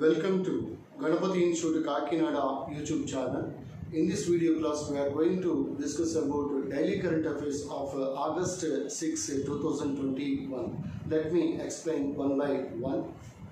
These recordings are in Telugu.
Welcome to Ganapati Institute Kakinada YouTube channel. In this video class, we are going to discuss about daily current affairs of uh, August 6, 2021. Let me explain one by one.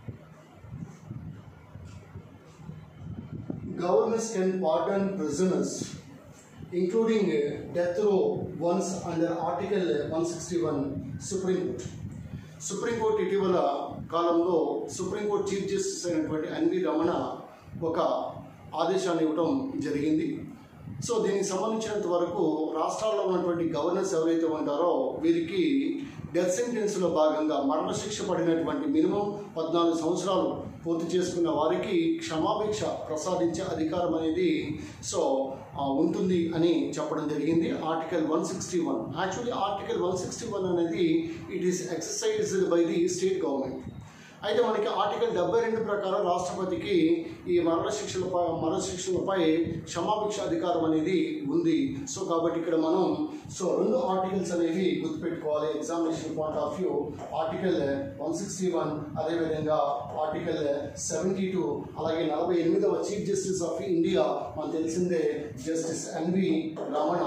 Governments can pardon prisoners, including uh, death row once under Article 161 Supreme Court. Supreme court ఇటీవల కాలంలో సుప్రీంకోర్టు చీఫ్ జస్టిస్ అయినటువంటి ఎన్వి రమణ ఒక ఆదేశాన్ని ఇవ్వడం జరిగింది సో దీనికి సంబంధించినంత వరకు రాష్ట్రాల్లో ఉన్నటువంటి గవర్నర్స్ ఎవరైతే ఉంటారో వీరికి డెత్ సెంటెన్స్లో భాగంగా మరణశిక్ష పడినటువంటి మినిమం పద్నాలుగు సంవత్సరాలు పూర్తి చేసుకున్న వారికి క్షమాభిక్ష ప్రసాదించే అధికారం అనేది సో ఆ, ఉంటుంది అని చెప్పడం జరిగింది article one sixty one actually article one sixty one అనేది it is exercised by the state government అయితే మనకి ఆర్టికల్ డెబ్బై రెండు ప్రకారం రాష్ట్రపతికి ఈ మరణశిక్షలపై మరణశిక్షలపై క్షమాభిక్ష అధికారం అనేది ఉంది సో కాబట్టి ఇక్కడ మనం సో రెండు ఆర్టికల్స్ అనేవి గుర్తుపెట్టుకోవాలి examination point of view article one sixty one అదేవిధంగా ఆర్టికల్ సెవెంటీ టూ అలాగే నలభై ఎనిమిదవ చీఫ్ జస్టిస్ ఆఫ్ ఇండియా మనకు తెలిసిందే జస్టిస్ ఎన్వి రమణ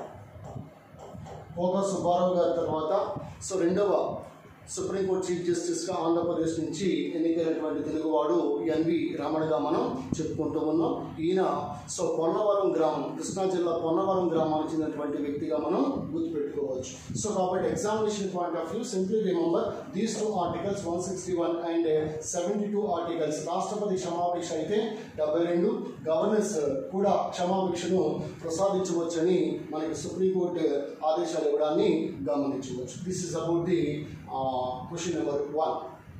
పోగా సుబ్బారావు గారి తర్వాత సో రెండవ సుప్రీంకోర్టు చీఫ్ జస్టిస్గా ఆంధ్రప్రదేశ్ నుంచి ఎన్నికైనటువంటి తెలుగువాడు ఎన్వి రామణగా మనం చెప్పుకుంటూ ఉన్నాం ఈయన సో పొన్నవరం గ్రామం కృష్ణా జిల్లా పొన్నవరం గ్రామానికి చెందినటువంటి వ్యక్తిగా మనం గుర్తుపెట్టుకోవచ్చు సో కాబట్టి examination point of view simply remember these two articles one sixty one and seventy two articles రాష్ట్రపతి క్షమాభిక్ష అయితే డెబ్బై రెండు గవర్నర్స్ కూడా క్షమాభిక్షను ప్రసాదించవచ్చని మనకి సుప్రీంకోర్టు ఆదేశాలు ఇవ్వడాన్ని గమనించవచ్చు this is about the question number one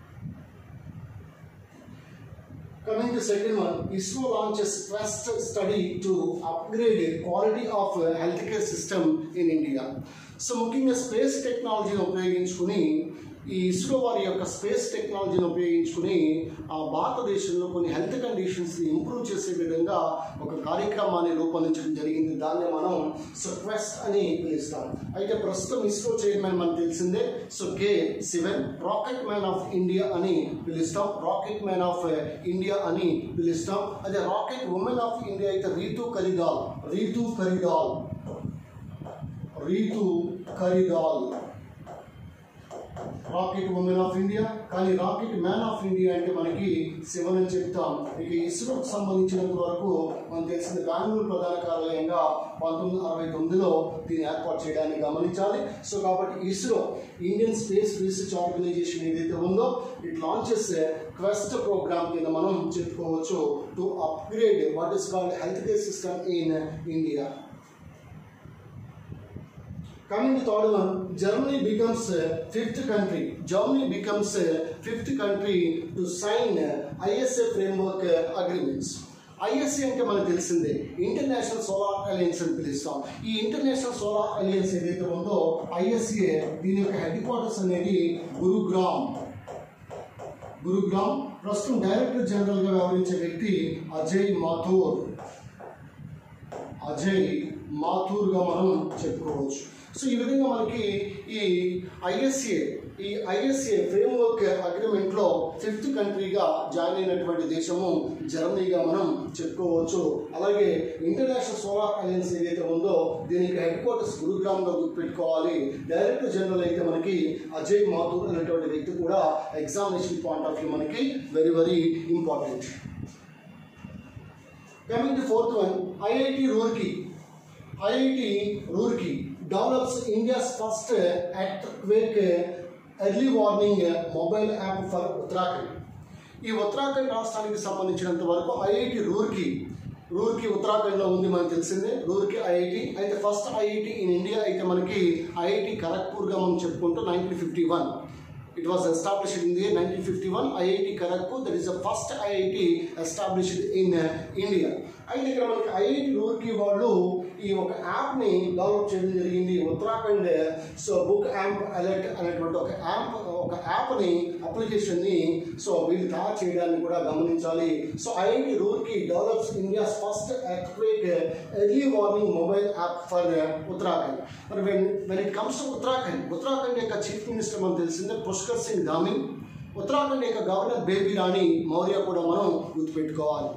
Coming to second one, ISRO launches Quest study to upgrade quality of uh, healthcare system in India. So ముఖ్యంగా స్పేస్ టెక్నాలజీని ఉపయోగించుకుని ఈ ఇస్రో వారి యొక్క స్పేస్ టెక్నాలజీని ఉపయోగించుకుని ఆ భారతదేశంలో కొన్ని హెల్త్ కండిషన్స్ని ఇంప్రూవ్ చేసే విధంగా ఒక కార్యక్రమాన్ని రూపొందించడం జరిగింది దాన్ని మనం సో క్వెస్ట్ అని పిలుస్తాం అయితే ప్రస్తుతం ఇస్రో చైర్మన్ మనకు తెలిసిందే so K Sivan rocket man of India అని పిలుస్తాం రాకెట్ మ్యాన్ ఆఫ్ ఇండియా అని పిలుస్తాం అదే రాకెట్ ఉమెన్ ఆఫ్ ఇండియా అయితే Ritu Karidhal Ritu Karidhal Ritu Karidhal rocket women of India కానీ రాకెట్ మ్యాన్ ఆఫ్ ఇండియా అంటే మనకి శివన్ అని చెప్తాం ఇక ఇస్రోకి సంబంధించినంత వరకు మనకు తెలిసిన బెంగళూరు ప్రధాన కార్యాలయంగా పంతొమ్మిది వందల అరవై తొమ్మిదిలో దీన్ని ఏర్పాటు చేయడాన్ని గమనించాలి సో కాబట్టి ISRO Indian space research organisation ఏదైతే ఉందో ఇట్ లాంచెస్ క్వెస్ట్ ప్రోగ్రామ్ కింద మనం చెప్పుకోవచ్చు to upgrade what is called health care system in India Coming to third one, Germany becomes uh, fifth country. Germany becomes uh, fifth country to sign uh, ISA framework uh, agreements. ISA అంటే మనకు తెలిసిందే ఇంటర్నేషనల్ సోలార్ అలయన్స్ అని పిలుస్తాం ఈ ఇంటర్నేషనల్ సోలార్ అలయన్స్ ఏదైతే ఉందో ఐఎస్ఏ దీని యొక్క హెడ్ క్వార్టర్స్ అనేది గురుగ్రామ్ గురుగ్రామ్ ప్రస్తుతం డైరెక్టర్ జనరల్గా వ్యవహరించే వ్యక్తి అజయ్ మాథూర్ అజయ్ మాథూర్గా మనం చెప్పుకోవచ్చు సో ఈ విధంగా మనకి ఈ ఐఎస్ఏ ఈ ఐఎస్ఏ ఫ్రేమ్వర్క్ అగ్రిమెంట్లో ఫిఫ్త్ కంట్రీగా జాయిన్ అయినటువంటి దేశము జర్మనీగా మనం చెప్పుకోవచ్చు అలాగే ఇంటర్నేషనల్ సోలార్ అలయన్స్ ఏదైతే ఉందో దీనికి హెడ్ క్వార్టర్స్ గురుగ్రామ్గా గుర్తుపెట్టుకోవాలి డైరెక్టర్ జనరల్ అయితే మనకి అజయ్ మాథూర్ అనేటువంటి వ్యక్తి కూడా ఎగ్జామినేషన్ పాయింట్ ఆఫ్ వ్యూ మనకి very very important Coming to fourth one, IIT Roorkee. IIT Roorkee develops India's first uh, earthquake uh, early warning uh, mobile app for Uttarakhand. ఈ ఉత్తరాఖండ్ రాష్ట్రానికి సంబంధించినంత వరకు ఐఐటి రూర్కి రూర్కి ఉత్తరాఖండ్లో ఉంది మనకు తెలిసిందే రూర్కి ఐఐటి అయితే ఫస్ట్ ఐఐటి ఇన్ ఇండియా అయితే మనకి ఐఐటి ఖరగ్పూర్గా మనం చెప్పుకుంటూ nineteen fifty one It was established in the year 1951. IIT Kharagpur, that is the first IIT established in uh, India. అయితే ఇక్కడ మనకి ఐఐటి రూర్కి వాళ్ళు ఈ ఒక యాప్ని డెవలప్ చేయడం జరిగింది ఉత్తరాఖండ్ సో బుక్ యాప్ అలర్ట్ అనేటువంటి ఒక యాప్ ఒక యాప్ని అప్లికేషన్ని సో వీళ్ళు తయారు చేయడాన్ని కూడా గమనించాలి so IIT Roorkee develops India's first earthquake early warning mobile app for Uttarakhand మరి when when it comes to Uttarakhand Uttarakhand యొక్క చీఫ్ మినిస్టర్ మనకు తెలిసిందే పుష్కర్ సింగ్ ధామి ఉత్తరాఖండ్ యొక్క గవర్నర్ బేబీ రాణి మౌర్య కూడా మనం గుర్తుపెట్టుకోవాలి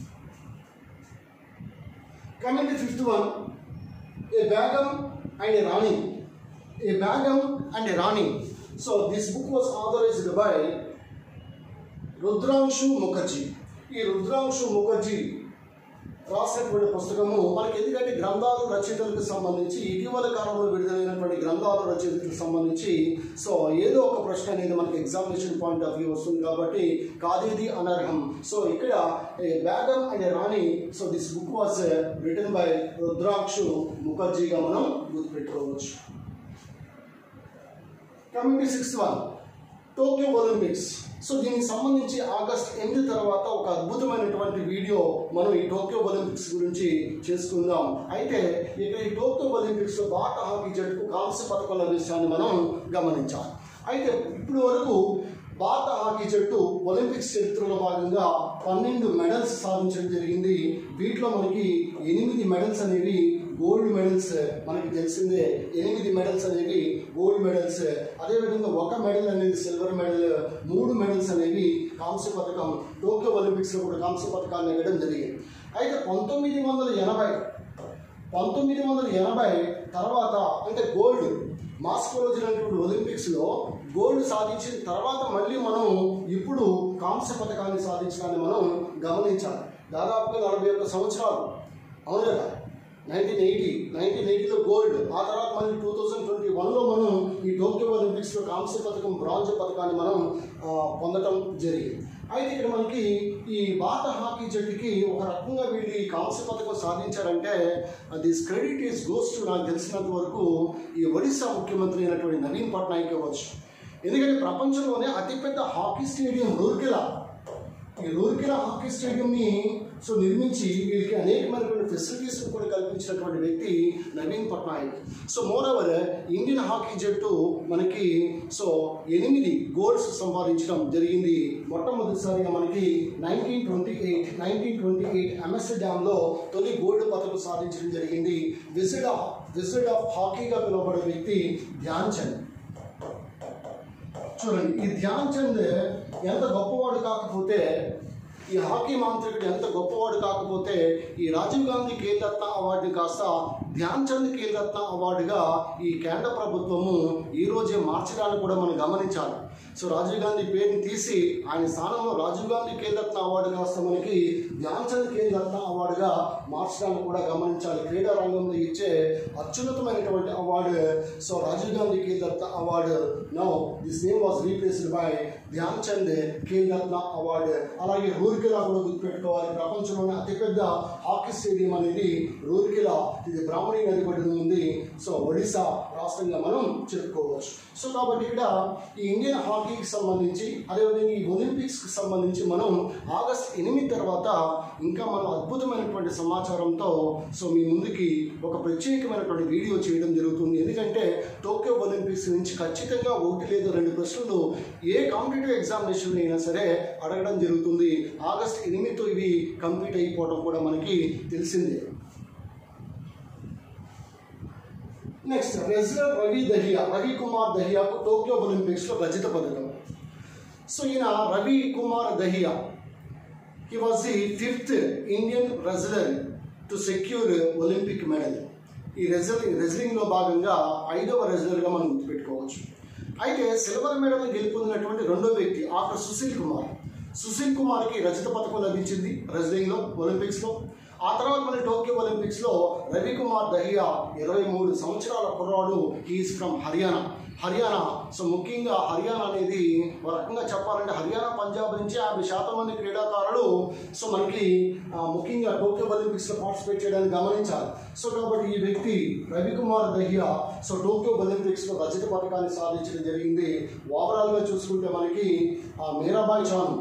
coming to fifth one a Begum and a Rani a Begum and a Rani so this book was authorised by Rudrangshu Mukherjee ఈ రుద్రాంశు ముఖర్జీ రాసినటువంటి పుస్తకము మనకి ఎందుకంటే గ్రంథాలు రచయితలకు సంబంధించి ఇటీవల కాలంలో విడుదలైనటువంటి గ్రంథాలు రచయితలకు సంబంధించి సో ఏదో ఒక ప్రశ్న అనేది మనకి ఎగ్జామినేషన్ పాయింట్ ఆఫ్ వ్యూ వస్తుంది కాబట్టి కాదేది అనర్హం సో ఇక్కడ Begum and Rani so this book was written by Rudrakshu ముఖర్జీగా మనం గుర్తుపెట్టుకోవచ్చు coming to sixth one Tokyo Olympics so దీనికి సంబంధించి ఆగస్ట్ ఎనిమిది తర్వాత ఒక అద్భుతమైనటువంటి వీడియో మనం ఈ టోక్యో ఒలింపిక్స్ గురించి చేసుకుందాం అయితే ఇక్కడ ఈ టోక్యో ఒలింపిక్స్లో భారత హాకీ జట్టుకు కాంస్య పథకం లభించాలని మనం గమనించాలి అయితే ఇప్పటి వరకు భారత హాకీ జట్టు ఒలింపిక్స్ చరిత్రలో భాగంగా పన్నెండు మెడల్స్ సాధించడం జరిగింది వీటిలో మనకి ఎనిమిది మెడల్స్ అనేవి గోల్డ్ మెడల్స్ మనకి తెలిసిందే ఎనిమిది మెడల్స్ అనేవి గోల్డ్ మెడల్స్ అదేవిధంగా ఒక మెడల్ అనేది సిల్వర్ మెడల్ మూడు మెడల్స్ అనేవి కాంస్య పథకం టోక్యో ఒలింపిక్స్లో కూడా కాంస్య పథకాన్ని ఎగడం జరిగింది అయితే పంతొమ్మిది వందల ఎనభై పంతొమ్మిది వందల ఎనభై తర్వాత అంటే గోల్డ్ మాస్కోలో జరిగినటువంటి ఒలింపిక్స్లో గోల్డ్ సాధించిన తర్వాత మళ్ళీ మనం ఇప్పుడు కాంస్య పథకాన్ని సాధించడాన్ని మనం గమనించాలి దాదాపుగా నలభై ఒక్క సంవత్సరాలు అవును కదా నైన్టీన్ ఎయిటీ నైన్టీన్ ఎయిటీలో గోల్డ్ ఆ తర్వాత మళ్ళీ టూ థౌజండ్ ట్వంటీ వన్లో మనం ఈ టోక్యో ఒలింపిక్స్లో కాంస్య పథకం బ్రాంజ్ పథకాన్ని మనం ఆ, పొందటం జరిగింది అయితే ఇక్కడ మనకి ఈ భారత హాకీ జట్టుకి ఒక రకంగా వీళ్ళు ఈ కాంస్య పథకం సాధించారంటే this credit is goes to నాకు తెలిసినంత వరకు ఈ ఒడిశా ముఖ్యమంత్రి అయినటువంటి నవీన్ పట్నాయక్ ఇవ్వచ్చు ఎందుకంటే ప్రపంచంలోనే అతిపెద్ద హాకీ స్టేడియం రూర్కెలా ఈ రూర్కెలా హాకీ స్టేడియంని సో నిర్మించి వీరికి అనేకమైనటువంటి ఫెసిలిటీస్ కూడా కల్పించినటువంటి వ్యక్తి Naveen Patnaik so moreover Indian hockey జట్టు మనకి సో ఎనిమిది గోల్డ్స్ సంపాదించడం జరిగింది మొట్టమొదటిసారిగా మనకి nineteen twenty eight nineteen twenty eight ఎంఎస్ డ్యామ్లో తొలి గోల్డ్ పథకం సాధించడం జరిగింది విజిట్ ఆఫ్ విజిట్ ఆఫ్ హాకీగా పిలువబడే వ్యక్తి ధ్యాన్ చంద్ చూడండి ఈ ధ్యాన్ చంద్ ఎంత గొప్పవాడు కాకపోతే ఈ హాకీ మాంత్రికుడు ఎంత గొప్పవాడు కాకపోతే ఈ రాజీవ్ గాంధీ ఖేల్ రత్న అవార్డుని కాస్త ధ్యాన్ చంద్ ఖేల్ రత్న అవార్డుగా ఈ కేంద్ర ప్రభుత్వము ఈ రోజే మార్చడాన్ని కూడా మనం గమనించాలి సో రాజీవ్ గాంధీ పేరుని తీసి ఆయన స్థానంలో రాజీవ్ గాంధీ ఖేల్ రత్న అవార్డు కాస్త మనకి ధ్యాన్ చంద్ ఖేల్ రత్న అవార్డుగా మార్చడాన్ని కూడా గమనించాలి క్రీడా రంగంలో ఇచ్చే అత్యున్నతమైనటువంటి award so Rajiv Gandhi Khel Ratna award no this name was replaced by Dhyan Chand Khel Ratna award అలాగే రూర్కెలా కూడా గుర్తుపెట్టుకోవాలి ప్రపంచంలోనే అతిపెద్ద హాకీ స్టేడియం అనేది రూర్కెలా ఇది బ్రాహ్మణి నది ఒడ్డున ఉంది సో ఒడిశా రాష్ట్రంగా మనం చెప్పుకోవచ్చు సో కాబట్టి ఇక్కడ ఈ ఇండియన్ హాకీకి సంబంధించి అదేవిధంగా ఈ ఒలింపిక్స్కి సంబంధించి మనం ఆగస్ట్ ఎనిమిది తర్వాత ఇంకా మనం అద్భుతమైనటువంటి సమాచారంతో సో మీ ముందుకి ఒక ప్రత్యేకమైనటువంటి వీడియో చేయడం జరుగుతుంది ఎందుకంటే టోక్యో ఒలింపిక్స్ నుంచి ఖచ్చితంగా ఒకటి లేదా రెండు ప్రశ్నలు ఏ కాంపిటేటివ్ ఎగ్జామినేషన్ అయినా సరే అడగడం జరుగుతుంది ఆగస్ట్ ఎనిమిదితో ఇవి కంప్లీట్ అయిపోవడం కూడా మనకి తెలిసిందే నెక్స్ట్ రెజ్లర్ రవి దహియా రవి కుమార్ దహియాకు టోక్యో ఒలింపిక్స్లో రజిత పథకం సో ఈయన Ravi Kumar Dahiya he was the fifth Indian wrestler to secure Olympic medal ఈ రెజ్లింగ్ రెజ్లింగ్లో భాగంగా ఐదవ రెజ్లర్గా మనం గుర్తుపెట్టుకోవచ్చు అయితే సిల్వర్ మెడల్ గెలుపొందినటువంటి రెండో వ్యక్తి ఆఫ్టర్ సుశీల్ కుమార్ సుశీల్ కుమార్కి రజత పథకం లభించింది రెజ్లింగ్లో ఒలింపిక్స్లో ఆ తర్వాత మన టోక్యో ఒలింపిక్స్లో రవికుమార్ దహియా ఇరవై మూడు సంవత్సరాల కుర్రాడు he is from Haryana Haryana so ముఖ్యంగా హర్యానా అనేది ఒక రకంగా చెప్పాలంటే హర్యానా పంజాబ్ నుంచి యాభై శాతం మంది క్రీడాకారులు సో మనకి ఆ, ముఖ్యంగా టోక్యో ఒలింపిక్స్లో పార్టిసిపేట్ చేయడానికి గమనించాలి సో కాబట్టి ఈ వ్యక్తి రవికుమార్ దహియా సో టోక్యో ఒలింపిక్స్లో రజత పథకాన్ని సాధించడం జరిగింది ఓవరాల్గా చూసుకుంటే మనకి ఆ, మీరాబాయి చాను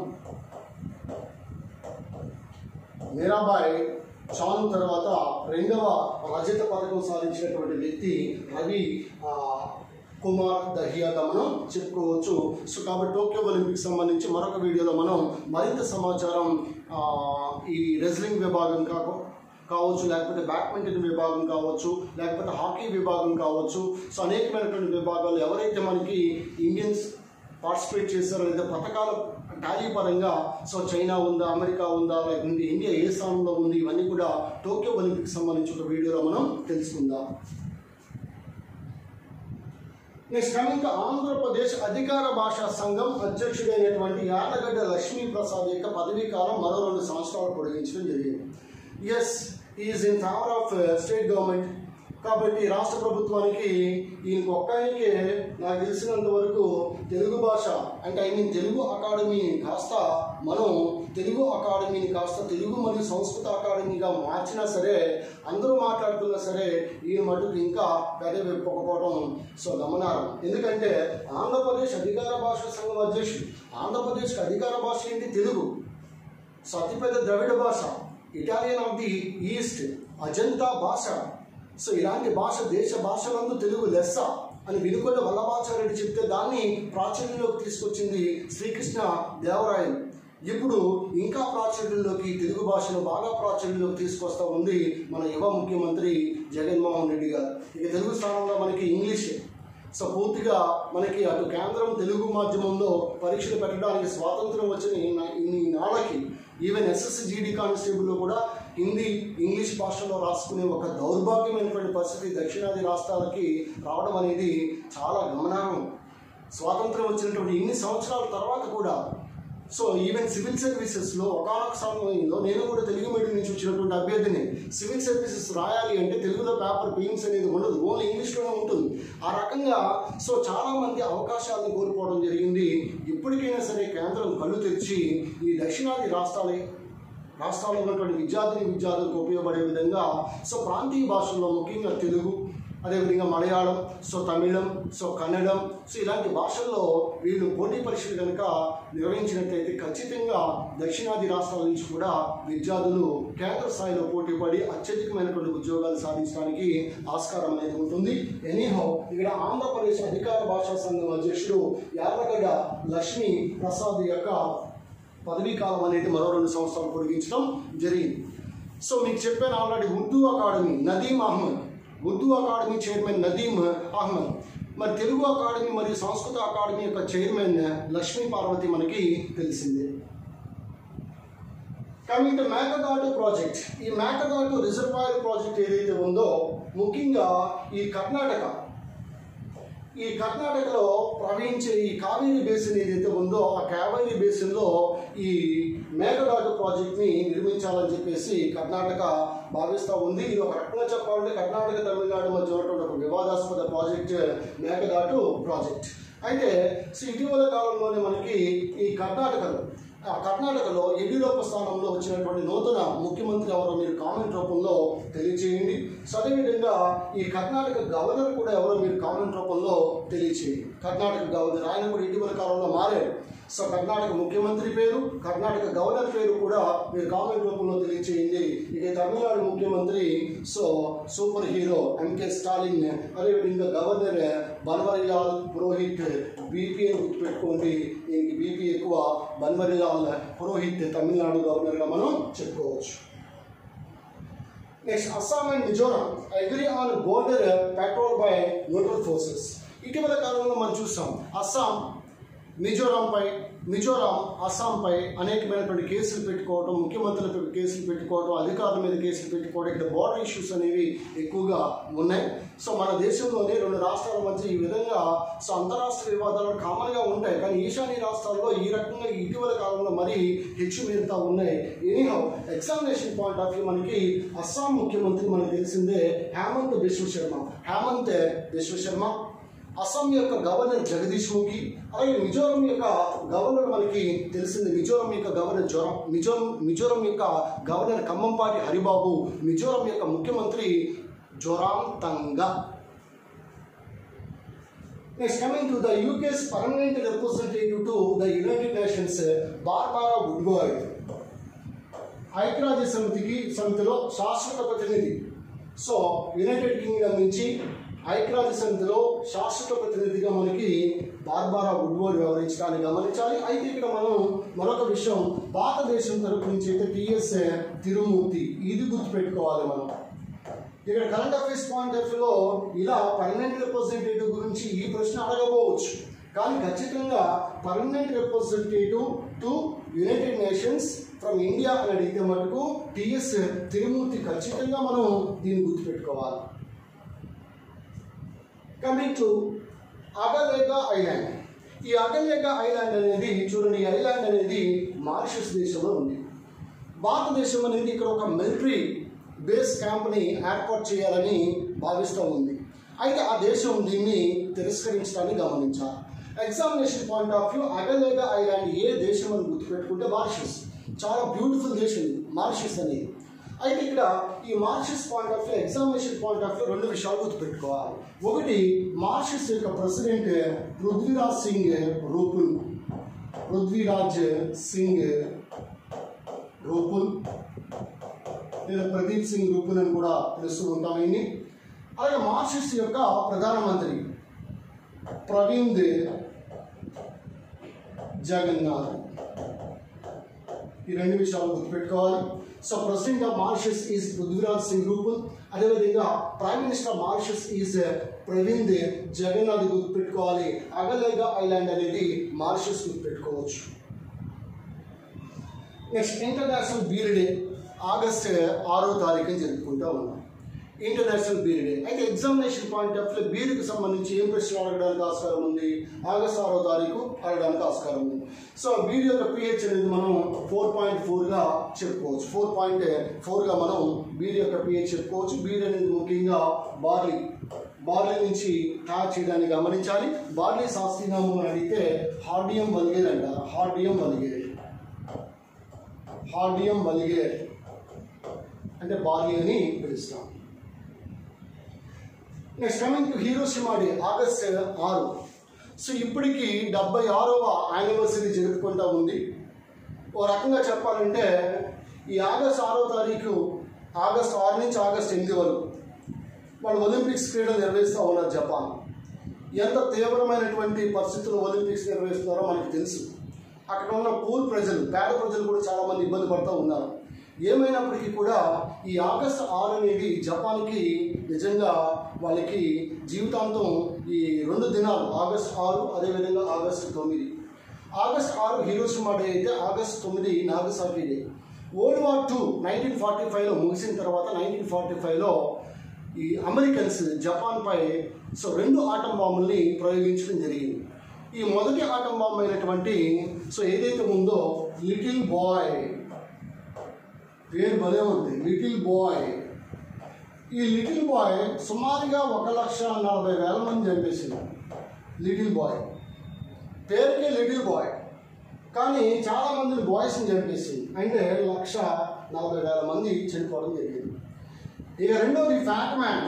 మీరాబాయ్ చాను తర్వాత రెండవ రజత పథకం సాధించినటువంటి వ్యక్తి రవి ఆ, కుమార్ దహియాగా మనం చెప్పుకోవచ్చు సో కాబట్టి టోక్యో ఒలింపిక్స్ సంబంధించి మరొక వీడియోలో మనం మరింత సమాచారం ఆ, ఈ రెజ్లింగ్ విభాగం కాక కావచ్చు లేకపోతే బ్యాడ్మింటన్ విభాగం కావచ్చు లేకపోతే హాకీ విభాగం కావచ్చు సో అనేకమైనటువంటి విభాగాలు ఎవరైతే మనకి ఇండియన్స్ పార్టిసిపేట్ చేశారో లేదా పథకాల టాలీ పరంగా సో చైనా ఉందా అమెరికా ఉందా లేకుంటే ఇండియా ఏ స్థానంలో ఉంది ఇవన్నీ కూడా టోక్యో ఒలింపిక్ సంబంధించి ఒక వీడియోలో మనం తెలుసుకుందాం నెక్స్ట్ కమింగ్ ఆంధ్రప్రదేశ్ అధికార భాషా సంఘం అధ్యక్షుడైనటువంటి యార్లగడ్డ లక్ష్మీ ప్రసాద్ యొక్క పదవీ కాలం మరో రెండు సంవత్సరాలు పొడిగించడం జరిగింది as is in favour of state government కాబట్టి రాష్ట్ర ప్రభుత్వానికి ఈయనకు ఒక్కాయనికే నాకు తెలిసినంత వరకు తెలుగు భాష అంటే ఐ మీన్ తెలుగు అకాడమీని కాస్త మనం తెలుగు అకాడమీని కాస్త తెలుగు మరియు సంస్కృత అకాడమీగా మార్చినా సరే అందరూ మాట్లాడుతున్నా సరే ఈయన మటుకు ఇంకా పెద్ద వెప్పకపోవడం సో గమనారం ఎందుకంటే ఆంధ్రప్రదేశ్ అధికార భాషా సంఘం అధ్యక్షుడు ఆంధ్రప్రదేశ్కి అధికార భాష ఏంటి తెలుగు సో అతిపెద్ద ద్రవిడ భాష Italian of the East Ajanta భాష సో ఇలాంటి భాష దేశ భాషలందు తెలుగు లెస్స అని వినుకొండ వల్లభాచార్యుడు చెప్తే దాన్ని ప్రాచుర్యంలోకి తీసుకొచ్చింది శ్రీకృష్ణ దేవరాయలు ఇప్పుడు ఇంకా ప్రాచుర్యంలోకి తెలుగు భాషను బాగా ప్రాచుర్యంలోకి తీసుకొస్తా ఉంది మన యువ ముఖ్యమంత్రి జగన్మోహన్ రెడ్డి గారు ఇక తెలుగు స్థానంలో మనకి ఇంగ్లీష్ సో పూర్తిగా మనకి అటు కేంద్రం తెలుగు మాధ్యమంలో పరీక్షలు పెట్టడానికి స్వాతంత్రం వచ్చిన ఈ నా- ఇన్ని నాళ్ళకి ఈవెన్ ఎస్ఎస్సి జీడీ కానిస్టేబుల్లో కూడా హిందీ ఇంగ్లీష్ భాషలో రాసుకునే ఒక దౌర్భాగ్యమైనటువంటి పరిస్థితి దక్షిణాది రాష్ట్రాలకి రావడం అనేది చాలా గమనార్హం స్వాతంత్రం వచ్చినటువంటి ఇన్ని సంవత్సరాల తర్వాత కూడా సో ఈవెన్ సివిల్ సర్వీసెస్లో ఒకనొక సమయంలో నేను కూడా తెలుగు మీడియం నుంచి వచ్చినటువంటి అభ్యర్థిని సివిల్ సర్వీసెస్ రాయాలి అంటే తెలుగులో పేపర్ పెయిన్స్ అనేది ఉండదు ఓన్లీ ఇంగ్లీష్లోనే ఉంటుంది ఆ రకంగా సో చాలామంది అవకాశాలను కోల్పోవడం జరిగింది ఇప్పటికైనా సరే కేంద్రం కళ్ళు తెరిచి ఈ దక్షిణాది రాష్ట్రాల రాష్ట్రాల్లో ఉన్నటువంటి విద్యార్థిని విద్యార్థులకు ఉపయోగపడే విధంగా సో ప్రాంతీయ భాషల్లో ముఖ్యంగా తెలుగు అదేవిధంగా Malayalam so Tamil so Kannada so ఇలాంటి భాషల్లో వీళ్ళు పోటీ పరీక్షలు కనుక నిర్వహించినట్లయితే ఖచ్చితంగా దక్షిణాది రాష్ట్రాల నుంచి కూడా విద్యార్థులు కేంద్ర స్థాయిలో పోటీ పడి అత్యధికమైనటువంటి ఉద్యోగాలు సాధించడానికి ఆస్కారం అనేది ఉంటుంది ఎనీహౌ ఇక్కడ ఆంధ్రప్రదేశ్ అధికార భాషా సంఘం అధ్యక్షుడు యార్లగడ్డ లక్ష్మీ ప్రసాద్ యొక్క పదవీ కాలం అనేది మరో రెండు సంవత్సరాలు పొడిగించడం జరిగింది సో మీకు చెప్పాను already Urdu academy Nadeem Ahmed Urdu academy chairman Nadeem Ahmed మరి తెలుగు అకాడమీ మరియు సంస్కృత అకాడమీ యొక్క చైర్మన్ లక్ష్మీ పార్వతి మనకి తెలిసిందే కమింగ్ టు మేకదాటు ప్రాజెక్ట్ ఈ మేకదాటు రిజర్వాయర్ ప్రాజెక్ట్ ఏదైతే ఉందో ముఖ్యంగా ఈ కర్ణాటక ఈ కర్ణాటకలో ప్రవహించే ఈ కావేరీ బేసిన్ ఏదైతే ఉందో ఆ కావేరీ బేసిన్లో ఈ మేఘదాటు ప్రాజెక్ట్ని నిర్మించాలని చెప్పేసి కర్ణాటక భావిస్తూ ఉంది ఇది ఒక రకంగా చెప్పాలంటే కర్ణాటక తమిళనాడు మధ్య ఉన్నటువంటి ఒక వివాదాస్పద ప్రాజెక్ట్ మేఘదాటు ప్రాజెక్ట్ అయితే సో ఇటీవల కాలంలోనే మనకి ఈ కర్ణాటకలో ఆ కర్ణాటకలో యడ్యూరప్ప స్థానంలో వచ్చినటువంటి నూతన ముఖ్యమంత్రి ఎవరో మీరు కామెంట్ రూపంలో తెలియచేయండి సో అదేవిధంగా ఈ కర్ణాటక గవర్నర్ కూడా ఎవరో మీరు కామెంట్ రూపంలో తెలియచేయండి కర్ణాటక గవర్నర్ ఆయన కూడా ఇటీవల కాలంలో మారాడు సో కర్ణాటక ముఖ్యమంత్రి పేరు కర్ణాటక గవర్నర్ పేరు కూడా మీరు కామెంట్ రూపంలో తెలియచేయండి ఇక తమిళనాడు ముఖ్యమంత్రి so super hero MK Stalin అదేవిధంగా గవర్నర్ బన్వరీలాల్ పురోహిత్ బీపీ అని గుర్తుపెట్టుకోండి దీనికి బీపీ ఎక్కువ బన్వరీలాల్ పురోహిత్ తమిళనాడు గవర్నర్గా మనం చెప్పుకోవచ్చు next Assam and Mizoram agree on border patrol by neutral forces ఇటీవల కాలంలో మనం చూస్తాం అస్సాం మిజోరాంపై మిజోరాం అస్సాంపై అనేకమైనటువంటి కేసులు పెట్టుకోవడం ముఖ్యమంత్రులపై కేసులు పెట్టుకోవడం అధికారుల మీద కేసులు పెట్టుకోవడం ఇక్కడ బోర్డర్ ఇష్యూస్ అనేవి ఎక్కువగా ఉన్నాయి సో మన దేశంలోనే రెండు రాష్ట్రాల మధ్య ఈ విధంగా సో అంతరాష్ట్ర వివాదాలు కామన్గా ఉంటాయి కానీ ఈశాన్య రాష్ట్రాల్లో ఈ రకంగా ఇటీవల కాలంలో మరీ హెచ్చు మీరుతా ఉన్నాయి anyhow examination point of view మనకి అస్సాం ముఖ్యమంత్రి మనకు తెలిసిందే హేమంత్ బిశ్వ శర్మ హేమంత్ బిశ్వ శర్మ అస్సాం యొక్క గవర్నర్ జగదీష్ ముఖి అలాగే మిజోరం యొక్క గవర్నర్ మనకి తెలిసింది మిజోరం యొక్క గవర్నర్ జ్వరం మిజోరం మిజోరం యొక్క గవర్నర్ ఖమ్మంపాటి హరిబాబు మిజోరం యొక్క ముఖ్యమంత్రి Zoramthanga next coming to the UK's permanent representative to the United Nations Barbara Woodward ఐక్యరాజ్య సమితికి సమితిలో శాశ్వత ప్రతినిధి సో యునైటెడ్ కింగ్డమ్ నుంచి ఐక్యరాజ్య సమితిలో శాశ్వత ప్రతినిధిగా మనకి బార్బారా వుడ్వర్డ్ వ్యవహరించడాన్ని గమనించాలి అయితే ఇక్కడ మనం మరొక విషయం భారతదేశం తరపు నుంచి అయితే టిఎస్ తిరుమూర్తి ఇది గుర్తుపెట్టుకోవాలి మనం ఇక్కడ కరెంట్ అఫైర్స్ పాయింట్ ఆఫ్ వ్యూలో ఇలా పర్మనెంట్ రిప్రజెంటేటివ్ గురించి ఈ ప్రశ్న అడగబోవచ్చు కానీ ఖచ్చితంగా permanent representative to United Nations from India అని అడిగితే మటుకు టిఎస్ తిరుమూర్తి ఖచ్చితంగా మనం దీన్ని గుర్తుపెట్టుకోవాలి కమింగ్ టు అగలేగా ఐలాండ్ ఈ అగలేగా ఐలాండ్ అనేది చూడండి ఈ ఐలాండ్ అనేది మారిషస్ దేశంలో ఉంది భారతదేశం అనేది ఇక్కడ ఒక మిలిటరీ బేస్ క్యాంప్ని ఏర్పాటు చేయాలని భావిస్తూ ఉంది అయితే ఆ దేశం దీన్ని తిరస్కరించడాన్ని గమనించాలి examination point of view Agalega island ఏ దేశం అని గుర్తుపెట్టుకుంటే మారిషస్ చాలా బ్యూటిఫుల్ దేశం ఇది మారిషస్ అనేది అయితే ఇక్కడ ఈ Mauritius point of view examination point of view రెండు విషయాలు గుర్తుపెట్టుకోవాలి ఒకటి మార్షస్ యొక్క ప్రెసిడెంట్ పృథ్వీరాజ్ సింగ్ రూపుల్ పృథ్వీరాజ్ సింగ్ రూపుల్ లేదా ప్రదీప్ సింగ్ రూపుల్ అని కూడా పిలుస్తూ ఉంటాం ఈయన్ని అలాగే మార్షస్ యొక్క ప్రధానమంత్రి ప్రవీంద్ జగన్నాథ్ ఈ రెండు విషయాలు గుర్తుపెట్టుకోవాలి so president of Mauritius is Prithviraj Singh Roopun అదేవిధంగా prime minister of Mauritius is Pravind Jugnauth గుర్తుపెట్టుకోవాలి అగలేగా ఐలాండ్ అనేది మారిషస్ గుర్తుపెట్టుకోవచ్చు next international beer day August ఆరో తారీఖున జరుపుకుంటూ ఉన్నాం ఇంటర్నేషనల్ బీర్ డే అయితే ఎగ్జామినేషన్ పాయింట్ ఆఫ్ వ్యూ బీర్కి సంబంధించి ఏం ప్రశ్నలు అడగడానికి ఆస్కారం ఉంది ఆగస్ట్ ఆరో తారీఖు అడగడానికి ఆస్కారం ఉంది సో బీర్ యొక్క పిహెచ్ అనేది మనం ఫోర్ పాయింట్ ఫోర్గా చెప్పుకోవచ్చు ఫోర్ పాయింట్ ఫోర్గా మనం బీర్ యొక్క పిహెచ్ చెప్పుకోవచ్చు బీర్ అనేది ముఖ్యంగా బార్లీ బార్లీ నుంచి తయారు చేయడాన్ని గమనించాలి బార్లీ శాస్త్రీనామం అని అడిగితే హార్డియం వలిగేది అంటారు హార్డియం వలిగేది హార్డియం వలిగేది అంటే బార్లీ అని పిలుస్తాం next coming to Hiroshima day August ఆరు సో ఇప్పటికి డెబ్బై ఆరవ యానివర్సరీ జరుపుకుంటా ఉంది ఓ రకంగా చెప్పాలంటే ఈ ఆగస్ట్ ఆరో తారీఖు ఆగస్ట్ ఆరు నుంచి ఆగస్ట్ ఎనిమిది వరకు వాళ్ళు ఒలింపిక్స్ క్రీడలు నిర్వహిస్తూ ఉన్నారు జపాన్ ఎంత తీవ్రమైనటువంటి పరిస్థితులు ఒలింపిక్స్ నిర్వహిస్తున్నారో మనకు తెలుసు అక్కడ ఉన్న పూర్ ప్రజలు పేద ప్రజలు కూడా చాలామంది ఇబ్బంది పడుతూ ఉన్నారు ఏమైనప్పటికీ కూడా ఈ ఆగస్ట్ ఆరు అనేది జపాన్కి నిజంగా వాళ్ళకి జీవితాంతం ఈ రెండు దినాలు ఆగస్ట్ ఆరు అదేవిధంగా ఆగస్ట్ తొమ్మిది ఆగస్ట్ ఆరు హీరోషిమా డే అయితే ఆగస్ట్ తొమ్మిది Nagasaki day world war two nineteen forty ఫైవ్లో ముగిసిన తర్వాత నైన్టీన్ ఫార్టీ ఫైవ్లో ఈ అమెరికన్స్ జపాన్పై సో రెండు ఆటం బాంబుల్ని ప్రయోగించడం జరిగింది ఈ మొదటి ఆటం బాంబు అయినటువంటి సో ఏదైతే ఉందో లిటిల్ బాయ్ పేరు భలే ఉంది లిటిల్ బాయ్ ఈ లిటిల్ బాయ్ సుమారుగా ఒక లక్ష నలభై వేల మంది చంపేసింది లిటిల్ బాయ్ పేరుకే లిటిల్ బాయ్ కానీ చాలా మందిని బాయ్స్ని చంపేసింది అంటే లక్ష నలభై వేల మంది చనిపోవడం జరిగింది ఇక రెండోది ఫ్యాట్ మ్యాన్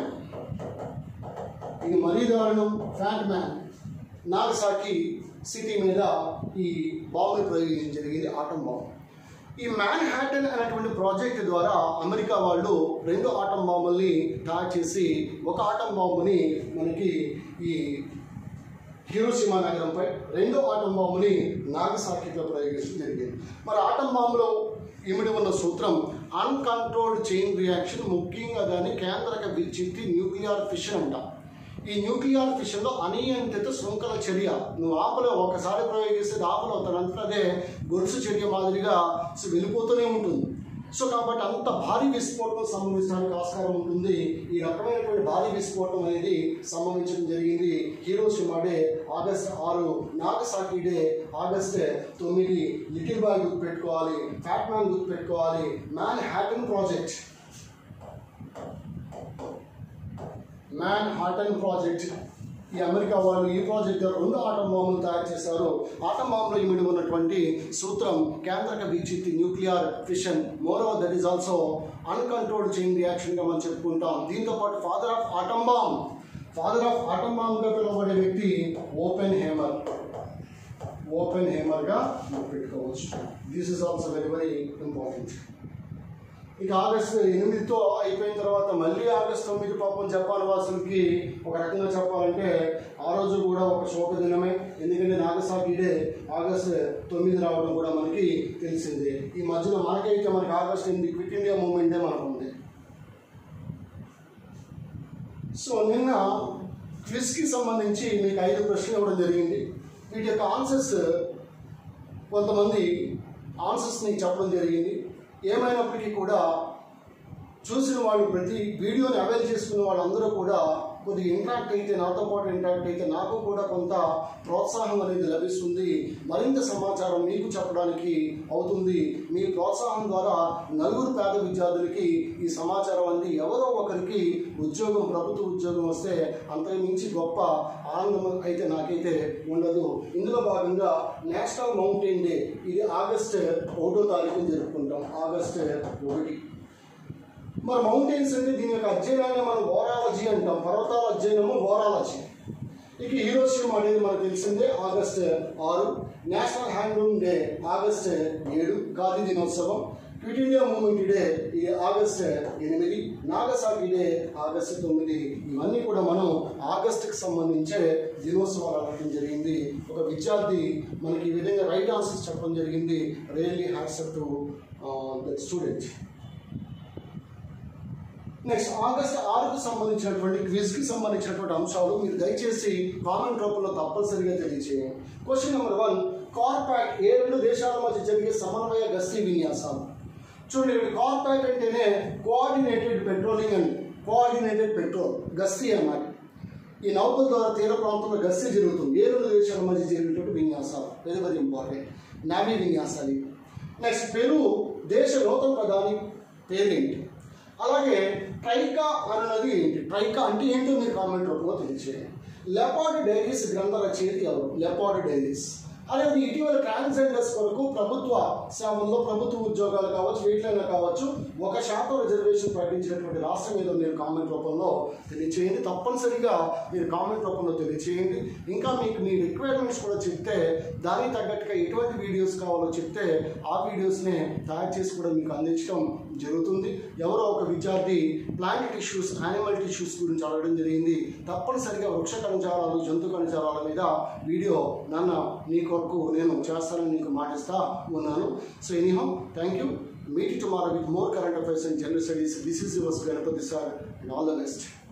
ఇది మరీ దారుణం ఫ్యాట్ మ్యాన్ నాగసాకి సిటీ మీద ఈ బాంబుని ప్రయోగించడం జరిగింది ఆటం బాంబు ఈ మ్యాన్ హ్యాటన్ అనేటువంటి ప్రాజెక్ట్ ద్వారా అమెరికా వాళ్ళు రెండు ఆటం బాంబుల్ని తయారు చేసి ఒక ఆటం బాంబుని మనకి ఈ హీరోసిమా నగరంపై రెండో ఆటం బాంబుని నాగసాకిలో ప్రయోగించడం జరిగింది మరి ఆటం బాంబులో ఇమిడి ఉన్న సూత్రం అన్కంట్రోల్డ్ చైన్ రియాక్షన్ ముఖ్యంగా దాన్ని కేంద్రక విచ్చిత్తి న్యూక్లియర్ ఫిషన్ అంటాం ఈ న్యూక్లియర్ ఫిషన్లో అనియంత్రిత శృంఖల చర్య నువ్వు ఆపలో ఒకసారి ప్రయోగిస్తే ఆపలో తనంతట అదే గొలుసు చర్య మాదిరిగా సో వెళ్ళిపోతూనే ఉంటుంది సో కాబట్టి అంత భారీ విస్ఫోటనం సంభవించడానికి ఆస్కారం ఉంటుంది ఈ రకమైనటువంటి భారీ విస్ఫోటనం అనేది సంభవించడం జరిగింది హీరోషిమా డే ఆగస్ట్ ఆరు నాగసాకి డే ఆగస్ట్ తొమ్మిది లిటిల్ బాయ్ గుర్తుపెట్టుకోవాలి ఫ్యాట్ మ్యాన్ గుర్తుపెట్టుకోవాలి Manhattan project Manhattan project ఈ అమెరికా వాళ్ళు ఈ ప్రాజెక్ట్ ద్వారా రెండు ఆటం బాంబులు తయారు చేశారు ఆటం బాంబులో ఇమిడి ఉన్నటువంటి సూత్రం కేంద్రక విచిత్తి nuclear fission moreover that is also uncontrolled chain రియాక్షన్గా మనం చెప్పుకుంటాం దీంతో పాటు father of atom bomb father of atom బాంబ్గా పిలువబడే వ్యక్తి ఓపెన్ హేమర్ ఓపెన్ హేమర్గా పెట్టుకోవచ్చు this is also very very important ఇక ఆగస్టు ఎనిమిదితో అయిపోయిన తర్వాత మళ్ళీ ఆగస్టు తొమ్మిది పాపం జపాన్ వాసులకి ఒక రకంగా చెప్పాలంటే ఆ రోజు కూడా ఒక శోక దినమే ఎందుకంటే నాగసాకి డే ఆగస్టు తొమ్మిది రావడం కూడా మనకి తెలిసిందే ఈ మధ్యలో మనకైతే మనకి ఆగస్టు ఎనిమిది క్విట్ ఇండియా మూమెంటే మనకు ఉంది సో నిన్న క్విజ్కి సంబంధించి మీకు ఐదు ప్రశ్నలు ఇవ్వడం జరిగింది వీటి యొక్క ఆన్సర్స్ కొంతమంది ఆన్సర్స్ని చెప్పడం జరిగింది ఏమైనప్పటికీ కూడా చూసిన వాళ్ళు ప్రతి వీడియోని అవైల్ చేసుకున్న వాళ్ళందరూ కూడా కొద్దిగా ఇంట్రాక్ట్ అయితే నాతో పాటు ఇంట్రాక్ట్ అయితే నాకు కూడా కొంత ప్రోత్సాహం అనేది లభిస్తుంది మరింత సమాచారం మీకు చెప్పడానికి అవుతుంది మీ ప్రోత్సాహం ద్వారా నలుగురు పేద విద్యార్థులకి ఈ సమాచారం అంది ఎవరో ఒకరికి ఉద్యోగం ప్రభుత్వ ఉద్యోగం వస్తే అంతకు మించి గొప్ప ఆనందం అయితే నాకైతే ఉండదు ఇందులో భాగంగా నేషనల్ మౌంటైన్ డే ఇది ఆగస్ట్ ఒకటో తారీఖున జరుపుకుంటాం ఆగస్ట్ ఒకటి మరి మౌంటైన్స్ అంటే దీని యొక్క అధ్యయనాన్ని మనం ఓరాలజీ అంటాం పర్వతాల అధ్యయనము ఓరాలజీ ఇక హీరోషియం అనేది మనకు తెలిసిందే ఆగస్ట్ ఆరు నేషనల్ హ్యాండ్లూమ్ డే ఆగస్ట్ ఏడు ఖాదీ దినోత్సవం క్విట్ ఇండియా మూవ్మెంట్ డే ఈ ఆగస్ట్ ఎనిమిది నాగసాకి డే ఆగస్ట్ తొమ్మిది ఇవన్నీ కూడా మనం ఆగస్టుకి సంబంధించే దినోత్సవాలు అడగడం జరిగింది ఒక విద్యార్థి మనకి ఈ విధంగా రైట్ ఆన్సర్స్ చెప్పడం జరిగింది really hats off to the student next August ఆరుకు సంబంధించినటువంటి క్విజ్కి సంబంధించినటువంటి అంశాలు మీరు దయచేసి కామెంట్ రూపంలో తప్పనిసరిగా తెలియజేయండి క్వశ్చన్ నెంబర్ వన్ కార్పాక్ ఏ రెండు దేశాల మధ్య జరిగే సమన్వయ గస్తీ విన్యాసాలు చూడండి ఇక్కడ కార్పాక్ అంటేనే కోఆర్డినేటెడ్ పెట్రోలింగ్ అండి కోఆర్డినేటెడ్ పెట్రోల్ గస్తీ అన్నమాట ఈ నౌకల ద్వారా తీర ప్రాంతంలో గస్తీ జరుగుతుంది ఏ రెండు దేశాల మధ్య జరిగేటువంటి విన్యాసాలు వెరీ వెరీ ఇంపార్టెంట్ నావీ విన్యాసాలు ఇవి. నెక్స్ట్ పెరు దేశ నూతన ప్రధాని పేరేంటి అలాగే ట్రైకా అన్నది ఏంటి ట్రైకా అంటే ఏంటో మీరు కామెంట్ రూపంలో తెలియజేయండి లెపార్డ్ డైరీస్ గ్రంథ రచయిత ఎవరు లెపార్డ్ డైరీస్ అలాగే ఇటీవల ట్రాన్స్జెండర్స్ కొరకు ప్రభుత్వ సేవల్లో ప్రభుత్వ ఉద్యోగాలు కావచ్చు వీటిలైనా కావచ్చు ఒక శాతం రిజర్వేషన్ ప్రకటించినటువంటి రాష్ట్రం ఏదో మీరు కామెంట్ రూపంలో తెలియచేయండి తప్పనిసరిగా మీరు కామెంట్ రూపంలో తెలియచేయండి ఇంకా మీకు మీ రిక్వైర్మెంట్స్ కూడా చెప్తే దానికి తగ్గట్టుగా ఎటువంటి వీడియోస్ కావాలో చెప్తే ఆ వీడియోస్ని తయారు చేసి కూడా మీకు అందించడం జరుగుతుంది ఎవరో ఒక విద్యార్థి ప్లాంట్ టిష్యూస్ యానిమల్ టిష్యూస్ గురించి అడగడం జరిగింది తప్పనిసరిగా వృక్ష కణజాలాలు జంతు కణజాలాల మీద వీడియో నాన్న నీ కొరకు నేను చేస్తానని నీకు మాటిస్తా ఉన్నాను so anyhow thank you meet tomorrow with more current affairs and general studies this is yours Ganapathi sir and all the best